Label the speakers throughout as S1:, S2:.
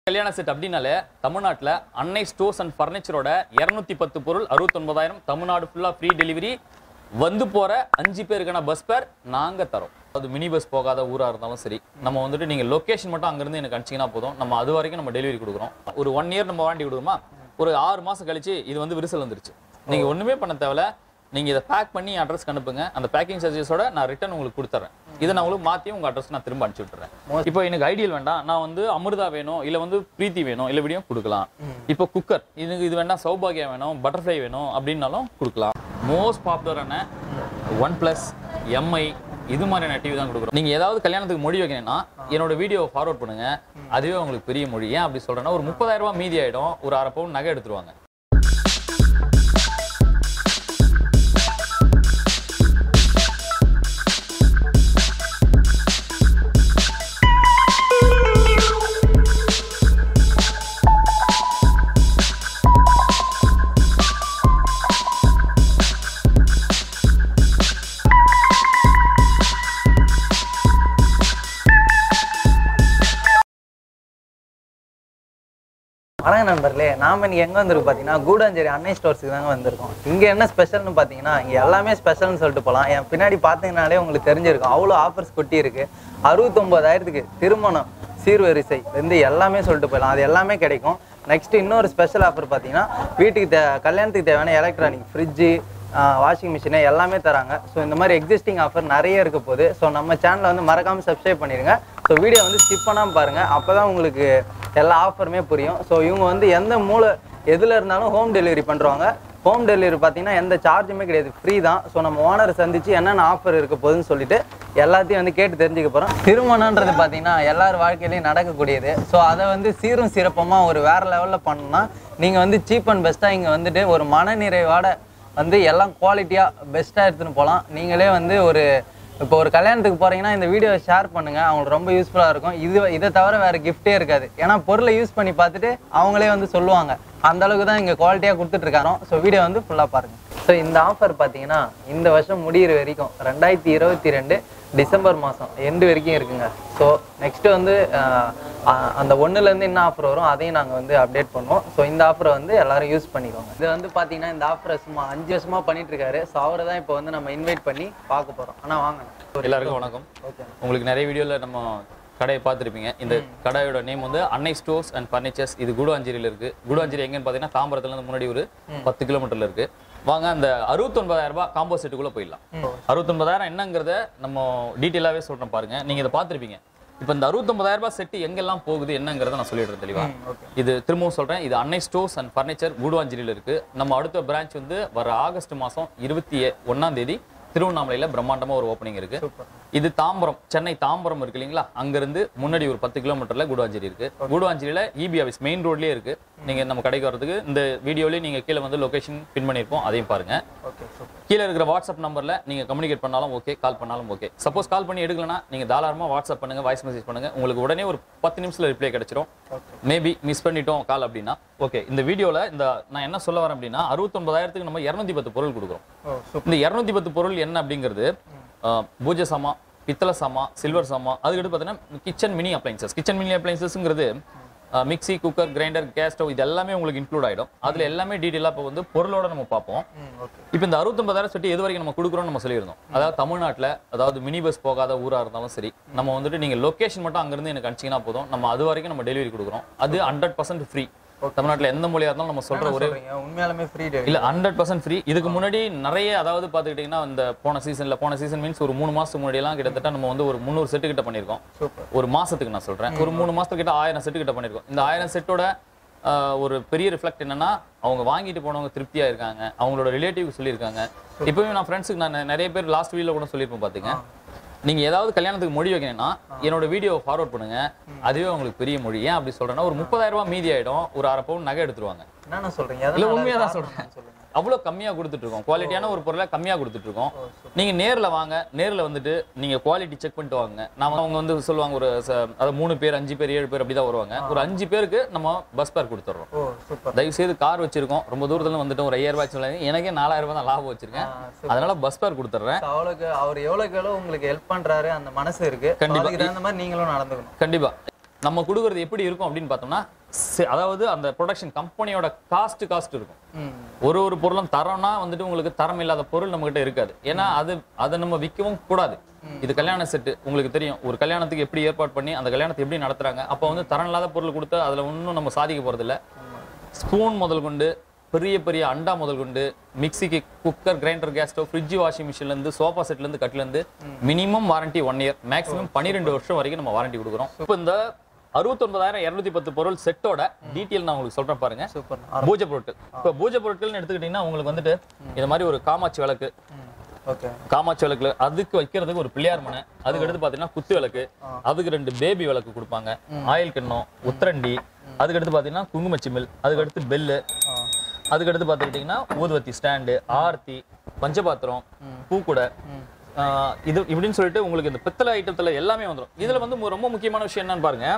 S1: கல்யாண செட் அப்படின்னாலே தமிழ்நாட்டில் அன்னை ஸ்டோர்ஸ் அண்ட் ஃபர்னிச்சரோட இரநூத்தி பத்து பொருள் அறுபத்தொன்பதாயிரம் தமிழ்நாடு ஃபுல்லாக ஃப்ரீ டெலிவரி வந்து போற அஞ்சு பேருக்கான பஸ் பேர் நாங்க தரோம் அது மினி பஸ் போகாத ஊரா இருந்தாலும் சரி நம்ம வந்துட்டு நீங்க லொகேஷன் மட்டும் அங்கிருந்து எனக்கு அனுப்பிச்சிங்கன்னா போதும் நம்ம அது வரைக்கும் நம்ம டெலிவரி கொடுக்குறோம் ஒரு ஒன் இயர் நம்ம வாண்டி கொடுக்குறோமா ஒரு ஆறு மாசம் கழிச்சு இது வந்து விரிசல் வந்துருச்சு நீங்க ஒண்ணுமே பண்ண தேவையில்ல நீங்க இதை பேக் பண்ணி அட்ரஸ்க்கு அனுப்புங்க அந்த பேக்கிங் சார்ஜஸோட நான் ரிட்டர்ன் உங்களுக்கு கொடுத்துறேன் இதை நான் உங்களுக்கு மாத்தி உங்க அட்ரஸ் நான் திரும்ப அனுப்பிச்சு விட்டுறேன் இப்போ எனக்கு ஐடியல் வேண்டாம் நான் வந்து அமிர்தா வேணும் இல்ல வந்து பிரீத்தி வேணும் இல்ல இப்படியும் கொடுக்கலாம் இப்போ குக்கர் இது இது வேண்டாம் சௌபாகியா வேணும் பட்டர்ஃப்ளை வேணும் அப்படின்னாலும் கொடுக்கலாம் மோஸ்ட் பாப்புலரான ஒன் பிளஸ் எம்ஐ இது மாதிரியான டிவி தான் கொடுக்குறோம் நீங்க ஏதாவது கல்யாணத்துக்கு மொழி வைக்கணும்னா என்னோட வீடியோ ஃபார்வர்ட் பண்ணுங்க அதுவே உங்களுக்கு பெரிய மொழி ஏன் அப்படி சொல்றேன்னா ஒரு முப்பதாயிரம் ரூபாய் மீதி ஆயிடும் ஒரு அரை பவுன் நகை எடுத்துருவாங்க
S2: வணக்கம் நண்பர்களே நாம இன்னைக்கு எங்க வந்திருக்கோம் பார்த்தீங்கன்னா கூடாஞ்சேரி அன்னை ஸ்டோர்ஸுக்கு தாங்க வந்திருக்கோம் இங்க என்ன ஸ்பெஷல்னு பார்த்தீங்கன்னா இங்க எல்லாமே ஸ்பெஷல்னு சொல்லிட்டு போகலாம் என் பின்னாடி பார்த்தீங்கனாலே உங்களுக்கு தெரிஞ்சிருக்கும் அவ்வளோ ஆஃபர்ஸ் கொட்டி இருக்கு அறுபத்தொம்போதாயிரத்துக்கு திருமணம் சீர்வரிசை வந்து எல்லாமே சொல்லிட்டு போயிடலாம் அது எல்லாமே கிடைக்கும் நெக்ஸ்ட் இன்னொரு ஸ்பெஷல் ஆஃபர் பார்த்தீங்கன்னா வீட்டுக்கு தே கல்யாணத்துக்கு தேவையான எலக்ட்ரானிக் ஃப்ரிட்ஜு வாஷிங் மிஷினு எல்லாமே தராங்க ஸோ இந்த மாதிரி எக்ஸிஸ்டிங் ஆஃபர் நிறைய இருக்க போகுது ஸோ நம்ம சேனலை வந்து மறக்காமல் சப்ஸ்கிரைப் பண்ணிடுங்க ஸோ வீடியோ வந்து ஸ்கிப் பண்ணாமல் பாருங்கள் அப்போ தான் உங்களுக்கு எல்லா ஆஃபருமே புரியும் ஸோ இவங்க வந்து எந்த மூலை எதில் இருந்தாலும் ஹோம் டெலிவரி பண்ணுறாங்க ஹோம் டெலிவரி பார்த்தீங்கன்னா எந்த சார்ஜுமே கிடையாது ஃப்ரீ தான் ஸோ நம்ம ஓனரை சந்திச்சு என்னென்ன ஆஃபர் இருக்க போகுதுன்னு சொல்லிட்டு எல்லாத்தையும் வந்து கேட்டு தெரிஞ்சுக்க போகிறோம் திருமணன்றது பார்த்தீங்கன்னா எல்லார் வாழ்க்கையிலையும் நடக்கக்கூடியது ஸோ அதை வந்து சீரும் சிறப்பமாக ஒரு வேற லெவலில் பண்ணணும்னா நீங்கள் வந்து சீப் அண்ட் பெஸ்ட்டாக இங்கே வந்துட்டு ஒரு மனநிறைவோட வந்து எல்லாம் குவாலிட்டியாக பெஸ்ட்டாக எடுத்துன்னு போகலாம் நீங்களே வந்து ஒரு இப்போ ஒரு கல்யாணத்துக்கு போகிறீங்கன்னா இந்த வீடியோவை ஷேர் பண்ணுங்கள் அவங்களுக்கு ரொம்ப யூஸ்ஃபுல்லாக இருக்கும் இது இதை தவிர வேறு கிஃப்ட்டே இருக்காது ஏன்னா பொருளை யூஸ் பண்ணி பார்த்துட்டு அவங்களே வந்து சொல்லுவாங்க அந்த அளவுக்கு தான் இங்கே குவாலிட்டியாக கொடுத்துட்ருக்காரோ ஸோ வீடியோ வந்து ஃபுல்லாக பாருங்கள் ஸோ இந்த ஆஃபர் பார்த்தீங்கன்னா இந்த வருஷம் முடியிற வரைக்கும் ரெண்டாயிரத்தி இருபத்தி ரெண்டு டிசம்பர் மாதம் எண்டு வரைக்கும் இருக்குங்க ஸோ நெக்ஸ்ட்டு வந்து ஆஹ், ஆஹ், அந்த ஒன்றுலேருந்து என்ன ஆஃபர் வரும் அதையும் நாங்கள் வந்து அப்டேட் பண்ணுவோம் ஸோ இந்த ஆஃபரை வந்து எல்லாரும் யூஸ் பண்ணிக்கோங்க இது வந்து பார்த்தீங்கன்னா இந்த ஆஃபரை சும்மா அஞ்சு வருஷமாக பண்ணிட்டு இருக்காரு ஸோ அவரை தான் இப்போ வந்து நம்ம இன்வைட் பண்ணி பார்க்க போகிறோம் ஆனால் வாங்க
S1: எல்லாருக்கும் வணக்கம்
S2: ஓகே
S1: உங்களுக்கு நிறைய வீடியோல நம்ம கடையை பார்த்துருப்பீங்க இந்த கடையோட நேம் வந்து அன்னை ஸ்டோர்ஸ் அண்ட் ஃபர்னிச்சர்ஸ் இது குடுவாஞ்சேரியில இருக்கு குடுவாஞ்சேரி எங்கன்னு பார்த்தீங்கன்னா தாம்பரத்துல இருந்து முன்னாடி ஒரு பத்து கிலோமீட்டர்ல இருக்கு வாங்க அந்த அறுபத்தொன்பதாயிரம் ரூபாய் காம்போ செட்டுக்குள்ள போயிடலாம் அறுபத்தொன்பதாயிரம் என்னங்கிறத நம்ம டீட்டெயிலாவே சொல்றேன் பாருங்க நீங்க இதை பார்த்துருப்பீங்க இப்போ இந்த அறுபத்தொன்பதாயிரம் ரூபாய் செட்டு எங்கெல்லாம் போகுது என்னங்கிறத நான் சொல்லிடுறேன் தெளிவா இது திரும்பவும் சொல்றேன் இது அன்னை ஸ்டோர்ஸ் அண்ட் ஃபர்னிச்சர் கூடுவாஞ்சேரியில இருக்கு நம்ம அடுத்த பிரான்ச் வந்து வர ஆகஸ்ட் மாசம் இருபத்தி ஒன்னாம் தேதி திருவண்ணாமலையில பிரம்மாண்டமா ஒரு ஓப்பனிங் இருக்கு இது தாம்பரம் சென்னை தாம்பரம் இருக்கு இல்லைங்களா அங்கிருந்து முன்னாடி ஒரு பத்து கிலோமீட்டர்ல கூடுவாஞ்சேரி இருக்கு கூடுவாஞ்சேரியில இபி ஆஃபீஸ் மெயின் ரோட்லயே இருக்கு நீங்க நம்ம கடைக்கு வரதுக்கு இந்த வீடியோலயே நீங்க கீழே வந்து லொகேஷன் பின் பண்ணியிருப்போம் அதையும் பாருங்க
S2: ஓகே சூப்பர்
S1: கீழே இருக்கிற வாட்ஸ்அப் நம்பர்ல நீங்க கம்யூனிகேட் பண்ணாலும் ஓகே கால் பண்ணாலும் ஓகே சப்போஸ் கால் பண்ணி எடுக்கலனா நீங்க தாராளமா வாட்ஸ்அப் பண்ணுங்க வாய்ஸ் மெசேஜ் பண்ணுங்க உங்களுக்கு உடனே ஒரு பத்து நிமிஷத்துல ரிப்ளை கிடைச்சிரும் மேபி மிஸ் பண்ணிட்டோம் கால் அப்படின்னா ஓகே இந்த வீடியோல இந்த நான் என்ன சொல்ல வரேன் அப்படின்னா அறுபத்தொன்பதாயிரத்துக்கு நம்ம இரநூத்தி பத்து பொருள் கொடுக்குறோம்
S2: ஓ சூப்பர்
S1: இந்த இரநூத்தி பத்து பொருள் என்ன அப்படிங்கிறது அஹ், பூஜை சாமா பித்தளை சாமா சில்வர் சாமா அதுக்கடுத்து பார்த்தீங்கன்னா kitchen mini appliances kitchen mini அப்ளைன்சஸ்ங்கிறது mixie cooker grinder gas stove இது எல்லாமே உங்களுக்கு இன்க்ளூட் ஆயிடும் அதுல எல்லாமே டீட்டெயிலாக இப்போ வந்து பொருளோட நம்ம பார்ப்போம்
S2: ம் ஓகே
S1: இப்போ இந்த அறுபத்தொன்பதாயிரம் செட்டு எது வரைக்கும் நம்ம கொடுக்குறோம்னு நம்ம சொல்லியிருந்தோம் அதாவது தமிழ்நாட்டில் அதாவது மினி பஸ் போகாத ஊரா இருந்தாலும் சரி நம்ம வந்துட்டு நீங்க லொகேஷன் மட்டும் அங்கிருந்து எனக்கு அனுப்பிச்சிங்கன்னா போதும் நம்ம அது வரைக்கும் நம்ம டெலிவரி கொடுக்குறோம் அது ஹண்ட்ரட் பர்சன்ட் ஃப்ரீ தமிழ்நாட்டில் எந்த மொழியா இருந்தாலும் நம்ம சொல்ற ஒரே
S2: சொல்றீங்க உண்மையாலுமே ஃப்ரீ டெலிவரி
S1: இல்ல ஹண்ட்ரட் பர்சன்ட் ஃப்ரீ இதுக்கு முன்னாடி நிறைய அதாவது பாத்துக்கிட்டீங்கன்னா இந்த போன சீசன்ல போன சீசன் மீன்ஸ் ஒரு மூணு மாசத்துக்கு முன்னாடி எல்லாம் கிட்டத்தட்ட நம்ம வந்து ஒரு முந்நூறு செட்டு கிட்ட பண்ணிருக்கோம்
S2: சூப்பர்
S1: ஒரு மாசத்துக்கு நான் சொல்றேன் ஒரு மூணு மாசத்துக்கு கிட்ட ஆயிரம் செட்டு கிட்ட பண்ணிருக்கோம் இந்த ஆயிரம் செட்டோட ஒரு பெரிய ரிஃப்ளெக்ட் என்னன்னா அவங்க வாங்கிட்டு போனவங்க திருப்தியா இருக்காங்க அவங்களோட ரிலேட்டிவ் சொல்லியிருக்காங்க இப்பவே நான் ஃப்ரெண்ட்ஸுக்கு நான் நிறைய பேர் லாஸ்ட் வீடியோல கூட சொல்லியிருப்பேன் பாத்துங்க நீங்க ஏதாவது கல்யாணத்துக்கு மொழி வைக்கணும்னா என்னோட வீடியோ ஃபார்வர்ட் பண்ணுங்க அதுவே உங்களுக்கு பெரிய மொழி ஏன் அப்படி சொல்றேன்னா ஒரு முப்பதாயிரம் ரூபாய் மீதி ஆயிடும் ஒரு அரை பவுன் நகை எடுத்துருவாங்க
S2: என்னென்ன சொல்றீங்க
S1: இல்ல
S2: எதனால
S1: உண்மையா தான்
S2: காரணம்
S1: சொல்றேன்
S2: சொல்லுங்க
S1: அவ்வளவு கம்மியா கொடுத்துட்டு இருக்கோம் குவாலிட்டியான ஒரு பொருளை கம்மியா கொடுத்துட்டு இருக்கோம் நீங்க நேர்ல வாங்க நேர்ல வந்துட்டு நீங்க குவாலிட்டி செக் பண்ணிட்டு வாங்க நான் அவங்க வந்து சொல்லுவாங்க ஒரு ச- அதாவது மூணு பேர் அஞ்சு பேர் ஏழு பேர் அப்படிதான் வருவாங்க ஒரு அஞ்சு பேருக்கு நம்ம பஸ் பேர் கொடுத்துட்றோம்
S2: ஓ சூப்பர்
S1: தயவு செய்து கார் வச்சிருக்கோம் ரொம்ப தூரத்துல இருந்து வந்துட்டு ஒரு ஐயாயிரம் ரூபாய் சொல்லாங்க எனக்கே நாலாயிரம் ரூபாய் தான் லாபம் வச்சிருக்கேன் அதனால பஸ் பேர் கொடுத்துட்றேன்
S2: அவளுக்கு அவர் எவ்வளவுக்கு எவ்வளவு உங்களுக்கு ஹெல்ப் பண்றாரு அந்த மனசு இருக்கு
S1: கண்டிப்பா.
S2: அதுக்கு தகுந்த மாதிரி நீங்களும் நடந்துக்கணும்
S1: கண்டிப்பா நம்ம கொடுக்கறது எப்படி இருக்கும் அப்படின்னு பார்த்தோம்னா சி- அதாவது அந்த ப்ரொடக்ஷன் கம்பெனியோட காஸ்ட் காஸ்ட் இருக்கும்
S2: ம்
S1: ஒரு ஒரு பொருளும் தரம்னா வந்துட்டு உங்களுக்கு தரம் இல்லாத பொருள் நம்ம கிட்ட இருக்காது ஏன்னா அது அதை நம்ம விற்கவும் கூடாது இது கல்யாண செட்டு உங்களுக்கு தெரியும் ஒரு கல்யாணத்துக்கு எப்படி ஏற்பாடு பண்ணி அந்த கல்யாணத்தை எப்படி நடத்துறாங்க அப்போ வந்து தரம் இல்லாத பொருள் கொடுத்து அதுல ஒன்றும் நம்ம சாதிக்க போறது இல்ல ஸ்பூன் முதல் கொண்டு பெரிய பெரிய அண்டா முதல் கொண்டு மிக்சிக்கு cooker grinder gas stove fridge washing மிஷின்ல இருந்து சோஃபா செட்ல இருந்து கட்டில இருந்து minimum warranty one year maximum பன்னிரெண்டு வருஷம் வரைக்கும் நம்ம வாரண்டி கொடுக்குறோம் இப்போ இந்த அறுபத்தொன்பதாயிரம் இருநூத்தி பத்து பொருள் செட்டோட டீட்டெயில் நான் உங்களுக்கு சொல்றேன் பாருங்க
S2: சூப்பர்
S1: பூஜை பொருட்கள் இப்போ பூஜை பொருட்கள்னு எடுத்துக்கிட்டீங்கன்னா உங்களுக்கு வந்துட்டு இந்த மாதிரி ஒரு காமாட்சி விளக்கு
S2: ஓகே
S1: காமாட்சி விளக்குல அதுக்கு வைக்கிறதுக்கு ஒரு பிள்ளையார் மனை அதுக்கு அடுத்து பாத்தீங்கன்னா குத்து விளக்கு அதுக்கு ரெண்டு பேபி விளக்கு கொடுப்பாங்க ஆயில் கிண்ணம் உத்தரண்டி அதுக்கு அடுத்து பாத்தீங்கன்னா குங்குமச்சிமில் அதுக்கு அடுத்து பெல்லு
S2: ஆ
S1: அதுக்கு அடுத்து பாத்துக்கிட்டீங்கன்னா ஊதுவத்தி ஸ்டாண்டு ஆர்த்தி பஞ்சபாத்திரம் பூக்குடை ஆஹ் இது இப்படின்னு சொல்லிட்டு உங்களுக்கு இந்த பித்தளை ஐட்டத்துல எல்லாமே வந்துரும் இதுல வந்து மு- ரொம்ப முக்கியமான விஷயம் என்னன்னு பாருங்க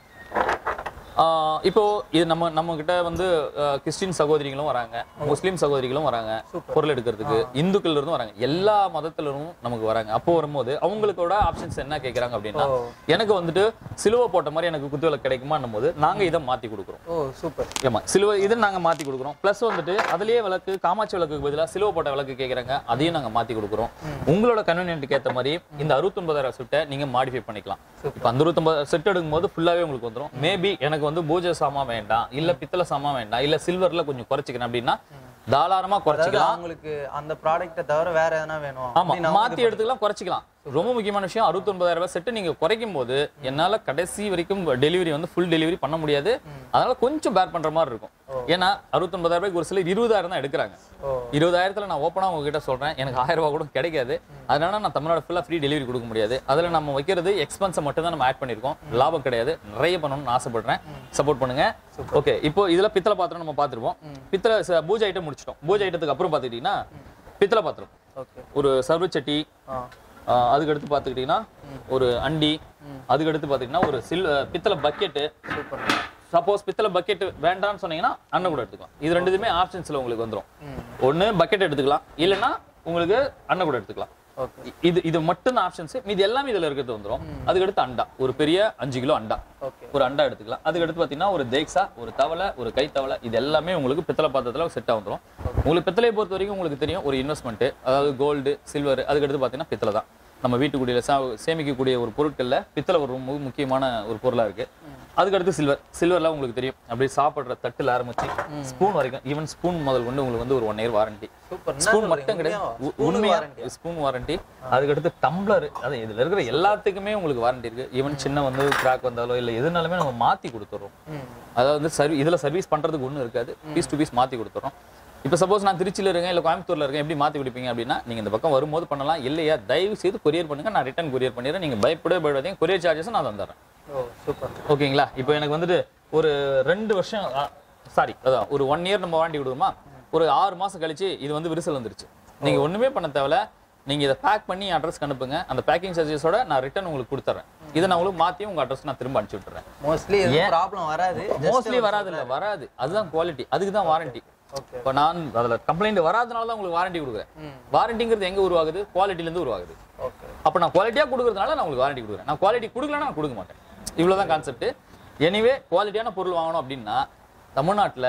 S1: ஆஹ் இப்போ இது நம்ம நம்ம கிட்ட வந்து ஆஹ் கிறிஸ்டின் சகோதரிகளும் வராங்க முஸ்லீம் சகோதரிகளும் வராங்க பொருள் எடுக்கிறதுக்கு இந்துக்கள் இருந்தும் வராங்க எல்லா மதத்துல இருந்தும் நமக்கு வராங்க அப்போ வரும்போது அவங்களுக்கோட ஆப்ஷன்ஸ் என்ன கேக்குறாங்க அப்படின்னா
S2: ஓ.
S1: எனக்கு வந்துட்டு சிலுவை போட்ட மாதிரி எனக்கு குத்துவிளக்கு கிடைக்குமான்னும் போது நாங்க இதை மாத்தி கொடுக்குறோம்
S2: ஓ சூப்பர்
S1: ஆமா சிலுவை இது நாங்க மாத்தி கொடுக்குறோம் பிளஸ் வந்துட்டு அதுலயே விளக்கு காமாட்சி விளக்குக்கு பதிலா சிலுவை போட்ட விளக்கு கேக்குறாங்க அதையும் நாங்க மாத்தி கொடுக்குறோம் உங்களோட கன்வீனியன்ட்டுக்கு ஏத்த மாதிரி இந்த அறுபத்தொன்பதாயிரம் செட்டை நீங்க மாடிஃபை பண்ணிக்கலாம் இப்போ அந்த அறுபத்தொன்பது செட் எடுக்கும் போது ஃபுல்லாவே உங்களுக்கு வந்துரும் மேபி எனக்கு வந்து பூஜை சாமான் வேண்டாம் இல்ல பித்தளை சாமான் வேண்டாம் இல்ல சில்வர்ல கொஞ்சம் குறைச்சிக்கிறேன் அப்படின்னா தாராளமா
S2: அதாவது
S1: குறைச்சிக்கலாம்
S2: அவங்களுக்கு அந்த ப்ராடக்ட்டை தவிர வேற எதனா வேணும்
S1: ஆமா
S2: அப்படின்னு அவங்க
S1: மாத்தி எடுத்துக்கலாம் குறைச்சிக்கலாம் ரொம்ப முக்கியமான விஷயம் 69000 ரூபாய் செட்டு நீங்க குறைக்கும் போது என்னால கடைசி வரைக்கும் டெலிவரி வந்து ஃபுல் டெலிவரி பண்ண முடியாது அதனால கொஞ்சம் பேர் பண்ற மாதிரி இருக்கும் ஏன்னா 69000 ரூபாய்க்கு ஒரு சிலர் இருபதாயிரம் தான் எடுக்கிறாங்க
S2: ஓ
S1: இருபதாயிரத்துல நான் ஓப்பனா உங்ககிட்ட சொல்றேன் எனக்கு ஆயிரம் ரூபாய் கூட கிடைக்காது அதனால நான் தமிழ்நாடு ஃபுல்லா ஃப்ரீ டெலிவரி கொடுக்க முடியாது அதுல நம்ம வைக்கிறது எக்ஸ்பென்ஸை மட்டும் தான் நம்ம ஆட் பண்ணிருக்கோம் லாபம் கிடையாது நிறைய பண்ணணும்னு ஆசைப்படுறேன் சப்போர்ட் பண்ணுங்க ஓகே இப்போ இதுல பித்தளை பாத்திரம் நம்ம பார்த்திருப்போம் பித்தளை ச- பூஜை ஐட்டம் முடிச்சிட்டோம் பூஜை ஐட்டத்துக்கு அப்புறம் பார்த்துக்கிட்டீங்கன்னா பித்தளை பாத்திரம்
S2: ஓகே
S1: ஒரு சர்வ சட்டி
S2: ஆ
S1: ஆஹ் அதுக்கு அடுத்து பார்த்துக்கிட்டிங்கன்னா ஒரு அண்டி அதுக்கு அடுத்து பார்த்தீங்கன்னா ஒரு சில் பித்தளை பக்கெட்டு
S2: சூப்பர்
S1: சப்போஸ் பித்தளை பக்கெட் வேண்டாம்னு சொன்னீங்கன்னா அண்ணன் கூட எடுத்துக்கலாம் இது ரெண்டுதுமே ஆப்ஷன்ஸ்ல உங்களுக்கு வந்துரும்
S2: ம்
S1: ஒண்ணு பக்கெட் எடுத்துக்கலாம் இல்லைன்னா உங்களுக்கு அண்ணன் கூட எடுத்துக்கலாம்
S2: ஓகே
S1: இ- இது இது மட்டும் தான் ஆப்ஷன்ஸ் மீதி எல்லாமே இதுல இருக்கிறது வந்துரும் அதுக்கு அடுத்து அண்டா ஒரு பெரிய அஞ்சு கிலோ அண்டா
S2: ஓகே
S1: ஒரு அண்டா எடுத்துக்கலாம் அதுக்கு அடுத்து பார்த்தீங்கன்னா ஒரு தேக்ஸா ஒரு தவளை ஒரு கை தவளை இது எல்லாமே உங்களுக்கு பித்தளை பாத்திரத்துல செட்டாக வந்துரும் உங்களுக்கு பித்தளையை பொறுத்த வரைக்கும் உங்களுக்கு தெரியும் ஒரு இன்வெஸ்ட்மெண்ட் அதாவது கோல்டு சில்வர் அதுக்கு அடுத்து பார்த்தீங்கன்னா பித்தளை தான் நம்ம வீட்டுக்குடியில சா- சேமிக்கக்கூடிய ஒரு பொருட்கள்ல பித்தளை ஒரு ரொம்ப முக்கியமான ஒரு பொருளா இருக்கு அதுக்கு அடுத்து சில்வர் சில்வர்லாம் உங்களுக்கு தெரியும் அப்படியே சாப்பிடுற தட்டுல ஆரம்பிச்சு ஸ்பூன் வரைக்கும் ஈவன் ஸ்பூன் முதல் கொண்டு உங்களுக்கு வந்து ஒரு one year warranty
S2: super
S1: spoon மட்டும் கிடையாது உ- உண்மையா ஸ்பூன் வாரண்டி அதுக்கு அடுத்து டம்ளர் அது இதுல இருக்கிற எல்லாத்துக்குமே உங்களுக்கு வாரண்டி இருக்கு ஈவன் சின்ன வந்து கிராக் வந்தாலோ இல்ல எதுனாலுமே நம்ம மாத்தி கொடுத்துறோம்
S2: ம்
S1: அதாவது வந்து சர்வீஸ் இதுல சர்வீஸ் பண்றதுக்கு ஒண்ணும் இருக்காது பீஸ் டு பீஸ் மாத்தி கொடுத்துறோம் இப்போ சப்போஸ் நான் திருச்சியில இருக்கேன் இல்ல கோயம்புத்தூர்ல இருக்கேன் எப்படி மாத்தி கொடுப்பீங்க அப்படின்னா நீங்க இந்த பக்கம் வரும்போது பண்ணலாம் இல்லையா தயவு செய்து கொரியர் பண்ணுங்க நான் ரிட்டர்ன் கொரியர் பண்ணிடுறேன் நீங்க பயப்படவே பயப்படாதீங்க கொரியர் சார்ஜஸ் நான் தந்துடுறேன்
S2: ஓ சூப்பர்
S1: ஓகேங்களா இப்போ எனக்கு வந்துட்டு ஒரு ரெண்டு வருஷம் சாரி அதான் ஒரு ஒன் இயர் நம்ம வாண்டி கொடுக்குமா ஒரு ஆறு மாசம் கழிச்சு இது வந்து விரிசல் வந்துருச்சு நீங்க ஒண்ணுமே பண்ண தேவையில்ல நீங்க இதை பேக் பண்ணி அட்ரஸ்க்கு அனுப்புங்க அந்த பேக்கிங் சார்ஜஸோட நான் ரிட்டர்ன் உங்களுக்கு கொடுத்துறேன் இதை நான் உங்களுக்கு மாத்தி உங்க அட்ரஸ் நான் திரும்ப அனுப்பிச்சு விட்டுறேன்
S2: மோஸ்ட்லி எதுவும் ப்ராப்ளம் வராது
S1: மோஸ்ட்லி வராது இல்ல வராது அதுதான் குவாலிட்டி அதுக்கு தான் வாரண்டி
S2: ஓகே
S1: இப்போ நான் அதுல கம்ப்ளைண்ட் வராதனால தான் உங்களுக்கு வாரண்டி கொடுக்குறேன்
S2: ம்
S1: வாரண்டிங்கிறது எங்க உருவாகுது குவாலிட்டில இருந்து உருவாகுது
S2: ஓகே
S1: அப்ப நான் குவாலிட்டியா கொடுக்கறதுனால நான் உங்களுக்கு வாரண்டி கொடுக்குறேன் நான் குவாலிட்டி கொடுக்கலன்னா நான் கொடுக்க மாட்டேன் இவ்வளவுதான் கான்செப்ட் எனிவே குவாலிட்டியான பொருள் வாங்கணும் அப்படின்னா தமிழ்நாட்டுல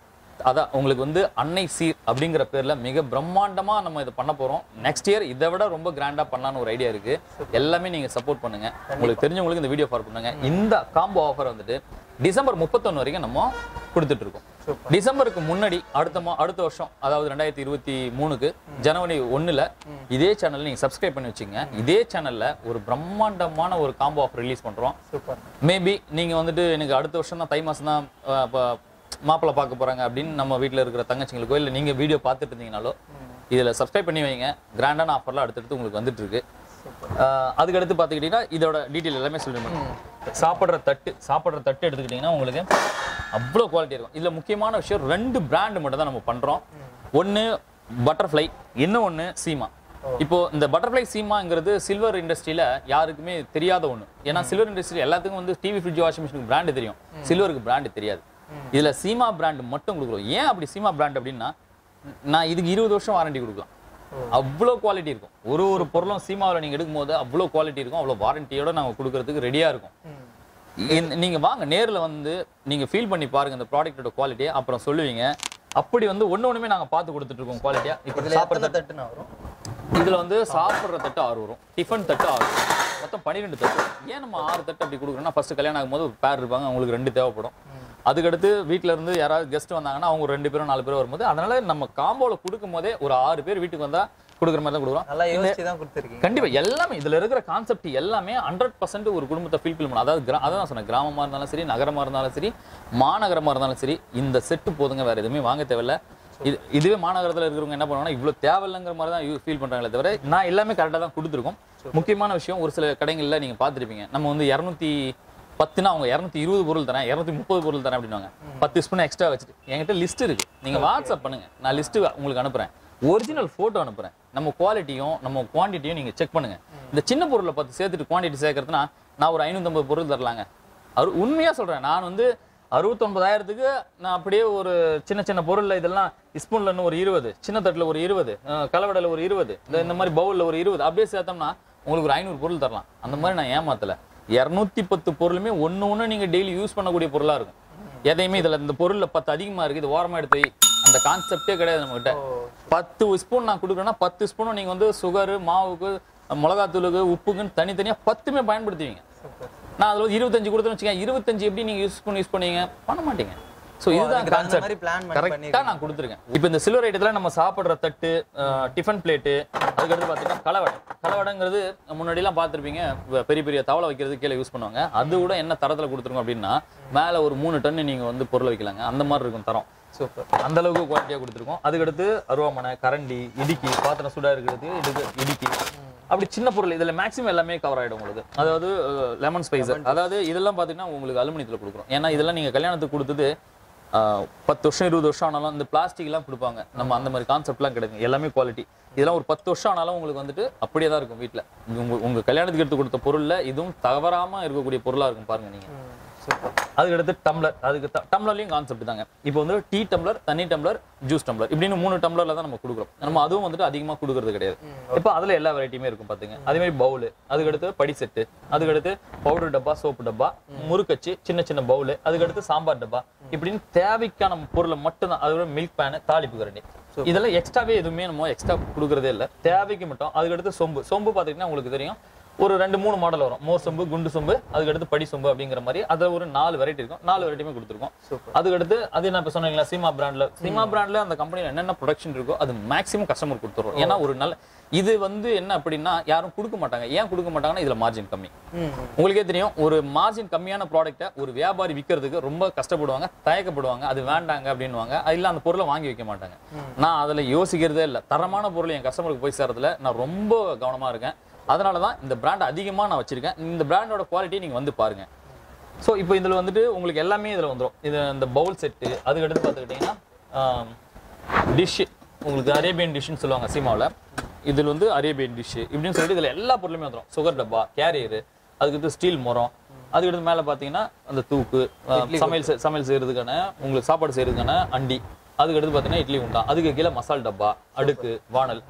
S1: அதான் உங்களுக்கு வந்து அன்னை சீர் அப்படிங்கிற பேர்ல மிக பிரம்மாண்டமா நம்ம இதை பண்ண போறோம் நெக்ஸ்ட் இயர் இதை விட ரொம்ப கிராண்டா பண்ணலாம்னு ஒரு ஐடியா இருக்கு எல்லாமே நீங்க சப்போர்ட் பண்ணுங்க உங்களுக்கு தெரிஞ்சவங்களுக்கு இந்த வீடியோ ஃபார் பண்ணுங்க இந்த காம்போ ஆஃபர் வந்துட்டு டிசம்பர் முப்பத்தொன்னு வரைக்கும் நம்ம கொடுத்துட்டு இருக்கோம்
S2: சூப்பர்
S1: டிசம்பருக்கு முன்னாடி அடுத்த மா அடுத்த வருஷம் அதாவது ரெண்டாயிரத்தி இருபத்தி மூணுக்கு ஜனவரி ஒண்ணுல இதே சேனல்ல நீங்க சப்ஸ்கிரைப் பண்ணி வச்சுங்க இதே சேனல்ல ஒரு பிரம்மாண்டமான ஒரு காம்போ ஆஃபர் ரிலீஸ் பண்றோம்
S2: சூப்பர்
S1: மேபி நீங்க வந்துட்டு எனக்கு அடுத்த வருஷம் தான் தை மாசம் தான் அஹ், ப- மாப்பிள்ளை பார்க்க போறாங்க அப்படின்னு நம்ம வீட்ல இருக்கிற தங்கச்சிங்களுக்கோ இல்ல நீங்க வீடியோ பார்த்துட்டு இருந்தீங்கனாலோ இதுல சப்ஸ்கிரைப் பண்ணி வைங்க கிராண்டான ஆஃபர்லாம் அடுத்தடுத்து உங்களுக்கு வந்துட்டு இருக்கு அஹ், அதுக்கு அடுத்து பார்த்துக்கிட்டீங்கன்னா இதோட டீட்டெயில் எல்லாமே சொல்லிடுவேன் சாப்பிட்ற தட்டு சாப்பிட்ற தட்டு எடுத்துக்கிட்டிங்கன்னா உங்களுக்கு அவ்வளோ குவாலிட்டி இருக்கும் இதுல முக்கியமான விஷயம் ரெண்டு பிராண்ட் மட்டும் தான் நம்ம பண்றோம் ஒன்னு பட்டர்ஃப்ளை இன்னும் ஒன்னு சீமா இப்போ இந்த பட்டர்ஃப்ளை சீமாங்கிறது சில்வர் இண்டஸ்ட்ரியில யாருக்குமே தெரியாத ஒண்ணு ஏன்னா சில்வர் இண்டஸ்ட்ரி எல்லாத்துக்கும் வந்து டிவி ஃப்ரிட்ஜ் வாஷிங் மிஷினுக்கு பிராண்ட் தெரியும் சில்வருக்கு பிராண்ட் தெரியாது இதுல சீமா பிராண்ட் மட்டும் கொடுக்குறோம் ஏன் அப்படி சீமா பிராண்ட் அப்படின்னா நான் இதுக்கு இருபது வருஷம் வாரண்டி கொடுக்கலாம் அவ்வளோ குவாலிட்டி இருக்கும் ஒரு ஒரு பொருளும் சீமாவில் நீங்க எடுக்கும்போது அவ்வளோ குவாலிட்டி இருக்கும் அவ்வளோ வாரண்டியோட நாங்க கொடுக்கறதுக்கு ரெடியா இருக்கும்
S2: ம்
S1: இந்த- நீங்க வாங்க நேர்ல வந்து நீங்க ஃபீல் பண்ணி பாருங்க இந்த ப்ராடக்ட்டோட குவாலிட்டி அப்புறம் சொல்லுவீங்க அப்படி வந்து ஒண்ணு ஒண்ணுமே நாங்க பார்த்து கொடுத்துட்டு இருக்கோம் குவாலிட்டியா இப்போ
S2: இதுல
S1: சாப்பிட்ற
S2: எத்தனை தட்டுன்னு வரும்
S1: இதுல வந்து சாப்பிடுற தட்டு ஆறு வரும் டிஃபன் தட்டு ஆறு வரும். மொத்தம் பன்னிரெண்டு தட்டு ஏன் நம்ம ஆறு தட்டு அப்படி கொடுக்குறோம்னா ஃபர்ஸ்ட் கல்யாணம் ஆகும்போது ஒரு பேர் இருப்பாங்க அவங்களுக்கு ரெண்டு தேவைப்படும் அதுக்கடுத்து வீட்ல இருந்து யாராவது கெஸ்ட் வந்தாங்கன்னா அவங்க ஒரு ரெண்டு பேரும் நாலு பேரும் வரும்போது அதனால நம்ம காம்போல கொடுக்கும் போதே ஒரு ஆறு பேர் வீட்டுக்கு வந்தா கொடுக்குற மாதிரி தான் கொடுக்குறோம்
S2: நல்லா யோசிச்சு தான் கொடுத்துருக்கீங்க
S1: கண்டிப்பா எல்லாமே இதுல இருக்கிற கான்செப்ட் எல்லாமே ஹண்ட்ரட் பர்சன்ட் ஒரு குடும்பத்தை ஃபீல் பண்ணணும் அதாவது கிரா அதான் நான் சொன்னேன் கிராமமா இருந்தாலும் சரி நகரமா இருந்தாலும் சரி மாநகரமா இருந்தாலும் சரி இந்த செட்டு போதுங்க வேற எதுவுமே வாங்க தேவையில்ல இது இதுவே மாநகரத்துல இருக்கிறவங்க என்ன பண்ணுவாங்கன்னா இவ்வளவு தேவையில்லைங்கிற மாதிரி தான் ஃபீல் பண்றாங்களே தவிர நான் எல்லாமே கரெக்டாக தான் கொடுத்துருக்கோம் முக்கியமான விஷயம் ஒரு சில கடைகள்ல நீங்க பார்த்திருப்பீங்க நம்ம வந்து இரநூத்தி பத்துனா அவங்க இரநூத்தி இருபது பொருள் தரேன் இரநூத்தி முப்பது பொருள் தரேன் அப்படின்னுவாங்க பத்து ஸ்பூன் எக்ஸ்ட்ரா வச்சுட்டு என்கிட்ட லிஸ்ட் இருக்கு நீங்க வாட்ஸ்அப் பண்ணுங்க நான் லிஸ்ட் உங்களுக்கு அனுப்புறேன் ஒரிஜினல் போட்டோ அனுப்புறேன் நம்ம குவாலிட்டியும் நம்ம குவாண்டிட்டியும் நீங்க செக் பண்ணுங்க இந்த சின்ன பொருளை பத்து சேர்த்துட்டு குவாண்டிட்டி சேர்க்கறதுனா நான் ஒரு ஐநூத்தம்பது பொருள் தரலாங்க அரு உண்மையா சொல்றேன் நான் வந்து அறுபத்தொன்பதாயிரத்துக்கு நான் அப்படியே ஒரு சின்ன சின்ன பொருள்ல இதெல்லாம் ஸ்பூன்ல இன்னும் ஒரு இருபது சின்ன தட்டுல ஒரு இருபது கலவடையில ஒரு இருபது இந்த இந்த மாதிரி பவுல்ல ஒரு இருபது அப்படியே சேர்த்தோம்னா உங்களுக்கு ஒரு ஐநூறு பொருள் தரலாம் அந்த மாதிரி நான் ஏமாத்தல இரநூத்தி பத்து பொருளுமே ஒண்ணு ஒண்ணு நீங்க டெய்லி யூஸ் பண்ணக்கூடிய பொருளா இருக்கும் எதையுமே இதுல இந்த பொருள்ல பத்து அதிகமா இருக்கு இது ஓரமா எடுத்து வை. அந்த கான்செப்டே கிடையாது நம்ம கிட்ட பத்து ஸ்பூன் நான் கொடுக்குறேன்னா பத்து ஸ்பூனும் நீங்க வந்து சுகரு மாவுக்கு மிளகாத்தூளுக்கு உப்புக்குன்னு தனித்தனியா பத்துமே பயன்படுத்துவீங்க நான் அதுல ஒரு இருபத்தஞ்சு கொடுத்தேன்னு வச்சுக்கேன் இருபத்தஞ்சு எப்படி நீங்க யூஸ் பண்ணி யூஸ் பண்ணீங்க பண்ண மாட்டீங்க சோ இதுதான்
S2: அதுக்கு தகுந்த
S1: கான்செப்ட்
S2: மாதிரி plan பண்ணி
S1: கரெக்டா
S2: பண்ணிருக்கீங்க.
S1: நான் கொடுத்துருக்கேன் இப்போ இந்த சில்வர் ஐட்டத்துல நம்ம சாப்பிடுற தட்டு டிஃபன் பிளேட்டு அதுக்கடுத்து பார்த்தீங்கன்னா கலவடை கலவடைங்கிறது முன்னாடி எல்லாம் பார்த்திருப்பீங்க வ- பெரிய பெரிய தவளை வைக்கிறது கீழே யூஸ் பண்ணுவாங்க அது கூட என்ன தரத்துல கொடுத்துருக்கோம் அப்படின்னா மேல ஒரு மூணு டன் நீங்க வந்து பொருள் வைக்கலாங்க அந்த மாதிரி இருக்கும் தரம்
S2: சூப்பர்
S1: அந்த அளவுக்கு குவாலிட்டியா கொடுத்துருக்கோம் அதுக்கடுத்து அருவாமனை கரண்டி இடுக்கி பாத்திரம் சூடா இருக்கிறது இதுக்கு இடுக்கி அப்படி சின்ன பொருள் இதுல மேக்ஸிமம் எல்லாமே கவர் ஆயிடும் உங்களுக்கு அதாவது லெமன் ஸ்பைசர் அதாவது இதெல்லாம் பாத்தீங்கன்னா உங்களுக்கு அலுமினியத்துல கொடுக்குறோம் ஏன்னா இதெல்லாம் நீங்க கல்யாணத்துக்கு கொடுத்தது அஹ், பத்து வருஷம் இருபது வருஷம் ஆனாலும் இந்த பிளாஸ்டிக் எல்லாம் கொடுப்பாங்க நம்ம அந்த மாதிரி கான்செப்ட்லாம் கிடையாது எல்லாமே குவாலிட்டி இதெல்லாம் ஒரு பத்து வருஷம் ஆனாலும் உங்களுக்கு வந்துட்டு அப்படியே தான் இருக்கும் வீட்ல உங்க உங்க கல்யாணத்துக்கு எடுத்து கொடுத்த பொருள்ல இதுவும் தவறாம இருக்கக்கூடிய பொருளா இருக்கும் பாருங்க நீங்க
S2: சூப்பர்
S1: அதுக்கடுத்து டம்ளர் அதுக்கு ட- டம்ளர்லயும் கான்செப்ட் தாங்க இப்போ வந்து டீ டம்ளர் தண்ணி டம்ளர் ஜூஸ் டம்ளர் இப்படின்னு மூணு டம்ளர்ல தான் நம்ம கொடுக்குறோம் நம்ம அதுவும் வந்துட்டு அதிகமா கொடுக்கறது கிடையாது இப்போ அதுல எல்லா வெரைட்டியுமே இருக்கும் பாத்துங்க அதே மாதிரி பவுல் அதுக்கடுத்து படி செட்டு அதுக்கடுத்து பவுடர் டப்பா சோப்பு டப்பா முறுக்கச்சு சின்ன சின்ன பவுல் அதுக்கடுத்து சாம்பார் டப்பா இப்படின்னு தேவைக்கான பொருளை மட்டும் தான் அதோட மில்க் பேனு தாளிப்பு கரண்டி இதெல்லாம் எக்ஸ்ட்ராவே எதுவுமே நம்ம எக்ஸ்ட்ரா கொடுக்கறதே இல்லை தேவைக்கு மட்டும் அதுக்கடுத்து சொம்பு சொம்பு பாத்தீங்கன்னா உங்களுக்கு தெரியும் ஒரு ரெண்டு மூணு மாடல் வரும் மோர் சொம்பு குண்டு சொம்பு அதுக்கடுத்து படி சொம்பு அப்படிங்கிற மாதிரி அதுல ஒரு நாலு வெரைட்டி இருக்கும் நாலு வெரைட்டியுமே கொடுத்துருக்கோம்
S2: Super.
S1: அதுக்கடுத்து அது நான் இப்ப சொன்னீங்களா சீமா பிராண்ட்ல சீமா பிராண்ட்ல அந்த கம்பெனில என்னென்ன ப்ரொடக்ஷன் இருக்கோ அது மேக்ஸிமம் கஸ்டமர் கொடுத்துருவோம் ஏன்னா ஒரு நல்ல இது வந்து என்ன அப்படின்னா யாரும் கொடுக்க மாட்டாங்க ஏன் கொடுக்க மாட்டாங்கன்னா இதுல மார்ஜின் கம்மி
S2: ம்
S1: உங்களுக்கே தெரியும் ஒரு மார்ஜின் கம்மியான ப்ராடக்ட்டை ஒரு வியாபாரி விற்கிறதுக்கு ரொம்ப கஷ்டப்படுவாங்க தயக்கப்படுவாங்க அது வேண்டாங்க அப்படின்னுவாங்க இல்ல அந்த பொருளை வாங்கி வைக்க மாட்டாங்க நான் அதுல யோசிக்கிறதே இல்லை தரமான பொருள் என் கஸ்டமருக்கு போய் சேர்றதுல நான் ரொம்ப கவனமா இருக்கேன் அதனால தான் இந்த பிராண்ட் அதிகமா நான் வச்சிருக்கேன் இந்த பிராண்டோட குவாலிட்டி நீங்க வந்து பாருங்க ஸோ இப்போ இதுல வந்துட்டு உங்களுக்கு எல்லாமே இதுல வந்துரும் இது இந்த பவுல் செட்டு அதுக்கடுத்து பார்த்துக்கிட்டிங்கன்னா டிஷ் உங்களுக்கு அரேபியன் டிஷ்னு சொல்லுவாங்க சீமாவில் இதில் வந்து அரேபியன் டிஷ் இப்படின்னு சொல்லிட்டு இதில் எல்லா பொருளுமே வந்துடும் சுகர் டப்பா கேரியரு அதுக்கடுத்து ஸ்டீல் முறம் அதுக்கடுத்து மேலே பார்த்தீங்கன்னா அந்த தூக்கு அஹ், சமையல் செய்- சமையல் செய்யறதுக்கான உங்களுக்கு சாப்பாடு செய்யறதுக்கான அண்டி அதுக்கடுத்து பார்த்தீங்கன்னா இட்லி உண்டா அதுக்கு கீழே மசால் டப்பா அடுக்கு வானல்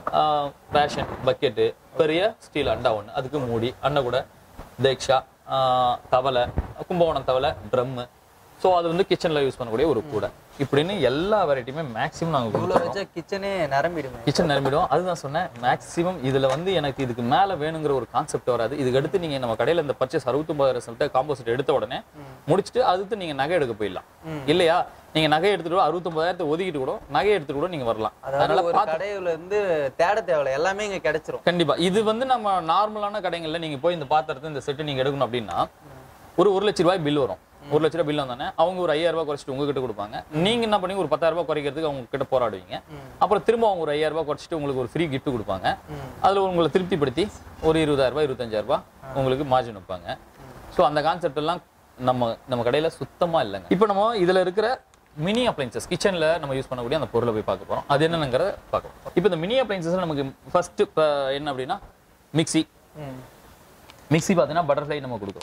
S1: ரேஷன் பக்கெட்டு பெரிய ஸ்டீல் அண்டா ஒன்று அதுக்கு மூடி அண்டை கூட தேக்ஷா ஆஹ் தவளை கும்பகோணம் தவளை ட்ரம்மு ஸோ அது வந்து கிச்சனில் யூஸ் பண்ணக்கூடிய ஒரு கூடை இப்படின்னு எல்லா வெரைட்டியுமே மேக்ஸிமம் நாங்கள்
S2: இவ்வளோ
S1: கொடுத்துருவோம்
S2: வச்சா கிச்சனே நிரம்பிடுமே
S1: கிச்சன் நிரம்பிடும் அதுதான் சொன்னேன் மேக்ஸிமம் இதுல வந்து எனக்கு இதுக்கு மேல வேணுங்கிற ஒரு கான்செப்ட் வராது இதுக்கு அடுத்து நீங்க நம்ம கடையில இந்த பர்ச்சேஸ் அறுபத்தொன்பதாயிரம் சொல்லிட்டு காம்போசிட் எடுத்த உடனே முடிச்சுட்டு அடுத்து நீங்க நகை எடுக்க போயிடலாம் இல்லையா நீங்க நகை எடுத்துட்டு கூட அறுபத்தொன்பதாயிரத்தை ஒதுக்கிட்டு கூட நகை எடுத்துட்டு கூட நீங்க வரலாம்
S2: அதாவது
S1: அதனால
S2: ஒரு
S1: பார்த்து
S2: கடையில இருந்து தேட தேவையில்ல எல்லாமே இங்க கிடைச்சிரும்
S1: கண்டிப்பா இது வந்து நம்ம நார்மலான கடைகள்ல நீங்க போய் இந்த பாத்திரத்தை இந்த செட்டு நீங்க எடுக்கணும் அப்படின்னா ஒரு ஒரு லட்ச ரூபாய் பில் வரும் ஒரு லட்ச ரூபாய் பில் வந்தானே அவங்க ஒரு ஐயாயிரம் ரூபாய் குறைச்சிட்டு உங்ககிட்ட கொடுப்பாங்க நீங்க என்ன பண்ணி ஒரு பத்தாயிரம் ரூபாய் குறைக்கிறதுக்கு அவங்க கிட்ட போராடுவீங்க அப்புறம் திரும்ப அவங்க ஒரு ஐயாயிரம் ரூபாய் குறைச்சிட்டு உங்களுக்கு ஒரு ஃப்ரீ gift கொடுப்பாங்க அதுல உங்களை திருப்திப்படுத்தி ஒரு இருபதாயிரம் ரூபாய் இருபத்தஞ்சாயிரம் ரூபாய் உங்களுக்கு மார்ஜின் வைப்பாங்க ஸோ அந்த கான்செப்ட் எல்லாம் நம்ம நம்ம கடையில சுத்தமா இல்லைங்க இப்போ நம்ம இதுல இருக்கிற மினி அப்ளைன்சஸ் கிச்சன்ல நம்ம யூஸ் பண்ணக்கூடிய அந்த பொருளை போய் பார்க்க போறோம் அது என்னங்கிறத பார்க்கலாம் இப்போ இந்த மினி அப்ளைன்சஸ் நமக்கு ஃபர்ஸ்ட் என்ன அப்படின்னா மிக்ஸி
S2: ம்
S1: மிக்ஸி பார்த்தீங்கன்னா பட்டர்ஃப்ளை நம்ம கொடுக்குறோம்